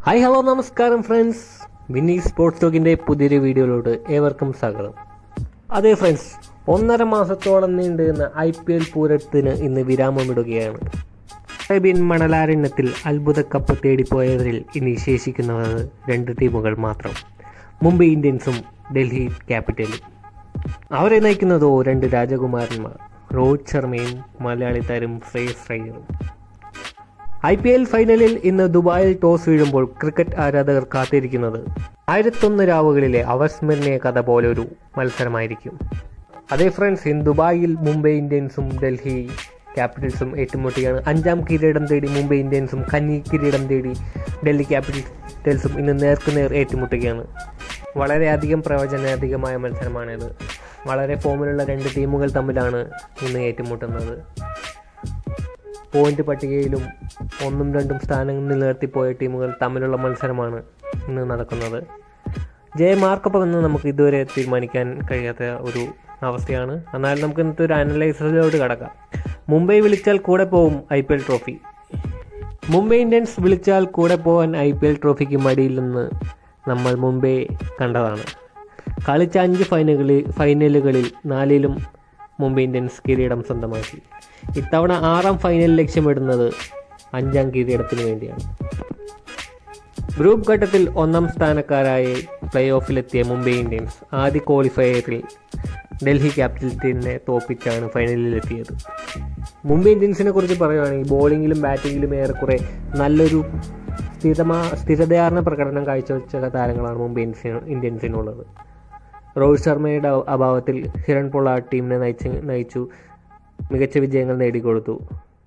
hi hello നമസ്കാരം friends Vinny sports ടോക്കിൻ്റെ പുതിയൊരു വീഡിയോയിലോട്ട് ഏവർക്കും സ്വാഗതം അതെ ഫ്രണ്ട്സ് ഒന്നര മാസത്തോളം നീണ്ടുനിന്ന ഐ പി എൽ പൂരത്തിന് ഇന്ന് വിരാമമിടുകയാണ് അറേബ്യൻ മണലാരണ്യത്തിൽ അത്ഭുത കപ്പ് തേടിപ്പോയവരിൽ ഇനി ശേഷിക്കുന്നവർ രണ്ട് ടീമുകൾ മാത്രം മുംബൈ ഇന്ത്യൻസും ഡൽഹി ക്യാപിറ്റലും അവരെ നയിക്കുന്നതോ രണ്ട് രാജകുമാരന്മാർ രോഹിത് ശർമ്മയും മലയാളി താരം ശ്രേയസ് അയ്യറും ഐ പി എൽ ഫൈനലിൽ ഇന്ന് ദുബായിൽ ടോസ് വീഴുമ്പോൾ ക്രിക്കറ്റ് ആരാധകർ കാത്തിരിക്കുന്നത് ആയിരത്തൊന്ന് രാവുകളിലെ അവിസ്മരണീയ കഥ പോലെ ഒരു മത്സരമായിരിക്കും അതേ ഫ്രണ്ട്സ് ഇന്ന് ദുബായിൽ മുംബൈ ഇന്ത്യൻസും ഡൽഹി ക്യാപിറ്റൽസും ഏറ്റുമുട്ടുകയാണ് അഞ്ചാം കിരീടം തേടി മുംബൈ ഇന്ത്യൻസും കന്നി കിരീടം തേടി ഡൽഹി ക്യാപിറ്റൽസും ഇന്ന് നേർക്കുനേർ ഏറ്റുമുട്ടുകയാണ് വളരെയധികം പ്രവചനാധികമായ മത്സരമാണിത് വളരെ ഫോമിലുള്ള രണ്ട് ടീമുകൾ തമ്മിലാണ് ഇന്ന് ഏറ്റുമുട്ടുന്നത് പോയിന്റ് പട്ടികയിലും ഒന്നും രണ്ടും സ്ഥാനങ്ങൾ നിലനിർത്തിപ്പോയ ടീമുകൾ തമ്മിലുള്ള മത്സരമാണ് ഇന്ന് നടക്കുന്നത് ജയമാർക്കൊപ്പമെന്ന് നമുക്ക് ഇതുവരെ തീരുമാനിക്കാൻ കഴിയാത്ത ഒരു അവസ്ഥയാണ് എന്നാൽ നമുക്ക് ഇന്നത്തെ ഒരു അനലൈസറിലോട്ട് കടക്കാം മുംബൈ വിളിച്ചാൽ കൂടെ പോവും I P L trophy Mumbai Indians വിളിച്ചാൽ കൂടെ പോകാൻ ഐ പി എൽ ട്രോഫിക്ക് മടിയില്ലെന്ന് നമ്മൾ മുംബൈ കണ്ടതാണ് കളിച്ച അഞ്ച് ഫൈനലുകളിൽ ഫൈനലുകളിൽ നാലിലും മുംബൈ ഇന്ത്യൻസ് കിരീടം സ്വന്തമാക്കി ഇത്തവണ ആറാം ഫൈനൽ ലക്ഷ്യമിടുന്നത് അഞ്ചാം കിരീടത്തിന് വേണ്ടിയാണ് ഗ്രൂപ്പ് ഘട്ടത്തിൽ ഒന്നാം സ്ഥാനക്കാരായി പ്ലേ ഓഫിലെത്തിയ മുംബൈ ഇന്ത്യൻസ് ആദ്യ ക്വാളിഫയറിൽ ഡൽഹി ക്യാപിറ്റൽസിനെ തോപ്പിച്ചാണ് ഫൈനലിലെത്തിയത് മുംബൈ ഇന്ത്യൻസിനെ കുറിച്ച് പറയുകയാണെങ്കിൽ ബോളിങ്ങിലും ബാറ്റിങ്ങിലും ഏറെക്കുറെ നല്ലൊരു സ്ഥിരമാ സ്ഥിരതയാർന്ന പ്രകടനം കാഴ്ചവെച്ച താരങ്ങളാണ് മുംബൈ ഇന്ത്യൻസിന് ഇന്ത്യൻസിനുള്ളത് രോഹിത് ശർമ്മയുടെ അഭാവത്തിൽ ഹിരൺ പൊളാഡ് ടീമിനെ നയിച്ച് നയിച്ചു മികച്ച വിജയങ്ങൾ നേടിക്കൊടുത്തു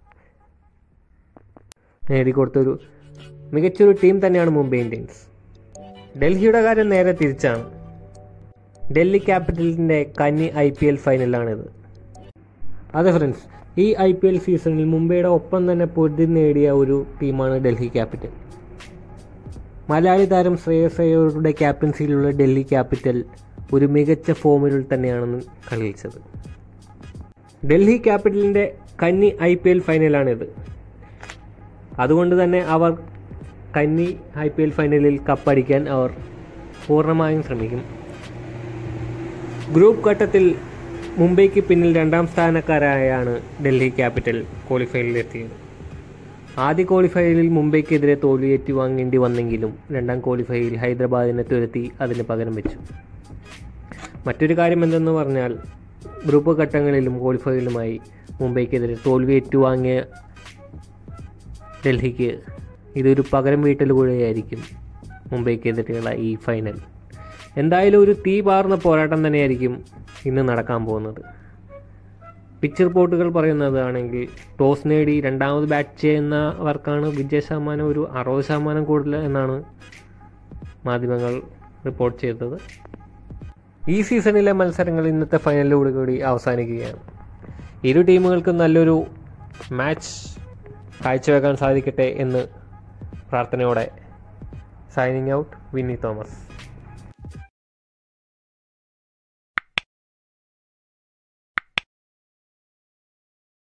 നേടിക്കൊടുത്തൊരു മികച്ചൊരു ടീം തന്നെയാണ് മുംബൈ ഇന്ത്യൻസ് ഡൽഹിയുടെ കാര്യം നേരെ തിരിച്ചാണ് ഡൽഹി ക്യാപിറ്റലിൻ്റെ കന്നി ഐ പി എൽ ഫൈനലാണിത് അതെ ഫ്രണ്ട്സ് ഈ ഐ പി എൽ സീസണിൽ മുംബൈയുടെ ഒപ്പം തന്നെ പൊരുതി നേടിയ ഒരു ടീമാണ് ഡൽഹി ക്യാപിറ്റൽ മലയാളി താരം ശ്രേയസ് അയ്യരുടെ ക്യാപ്റ്റൻസിയിലുള്ള ഡൽഹി ക്യാപിറ്റൽ ഒരു മികച്ച ഫോമിൽ തന്നെയാണ് കളിച്ചത് ഡൽഹി ക്യാപിറ്റലിൻ്റെ കന്നി ഐ പി എൽ ഫൈനലാണിത് അതുകൊണ്ട് തന്നെ അവർ കന്നി ഐ പി എൽ ഫൈനലിൽ കപ്പടിക്കാൻ അവർ പൂർണ്ണമായും ശ്രമിക്കും ഗ്രൂപ്പ് ഘട്ടത്തിൽ മുംബൈക്ക് പിന്നിൽ രണ്ടാം സ്ഥാനക്കാരായാണ് ഡൽഹി ക്യാപിറ്റൽ ക്വാളിഫയറിലെത്തിയത് ആദ്യ ക്വാളിഫയറിൽ മുംബൈക്കെതിരെ തോൽവി ഏറ്റുവാങ്ങേണ്ടി വന്നെങ്കിലും രണ്ടാം ക്വാളിഫയറിൽ ഹൈദരാബാദിനെ തുരത്തി അതിന് പകരം വെച്ചു മറ്റൊരു കാര്യം എന്തെന്ന് പറഞ്ഞാൽ ഗ്രൂപ്പ് ഘട്ടങ്ങളിലും ക്വാളിഫയറിലുമായി മുംബൈക്കെതിരെ തോൽവി ഏറ്റുവാങ്ങിയ ഡൽഹിക്ക് ഇതൊരു പകരം വീട്ടൽ കൂടെയായിരിക്കും മുംബൈക്കെതിരെയുള്ള ഈ ഫൈനൽ എന്തായാലും ഒരു തീ പാർന്ന പോരാട്ടം തന്നെയായിരിക്കും ഇന്ന് നടക്കാൻ പോകുന്നത് പിച്ച് റിപ്പോർട്ടുകൾ പറയുന്നതാണെങ്കിൽ ടോസ് നേടി രണ്ടാമത് ബാറ്റ് ചെയ്യുന്നവർക്കാണ് വിജയ ശതമാനം ഒരു അറുപത് ശതമാനം കൂടുതൽ എന്നാണ് മാധ്യമങ്ങൾ റിപ്പോർട്ട് ചെയ്തത് ഈ സീസണിലെ മത്സരങ്ങൾ ഇന്നത്തെ ഫൈനലിലൂടെ കൂടി അവസാനിക്കുകയാണ് ഇരു ടീമുകൾക്കും നല്ലൊരു മാച്ച് കാഴ്ചവെക്കാൻ സാധിക്കട്ടെ എന്ന് പ്രാർത്ഥനയോടെ സൈനിങ് ഔട്ട് വിന്നി തോമസ്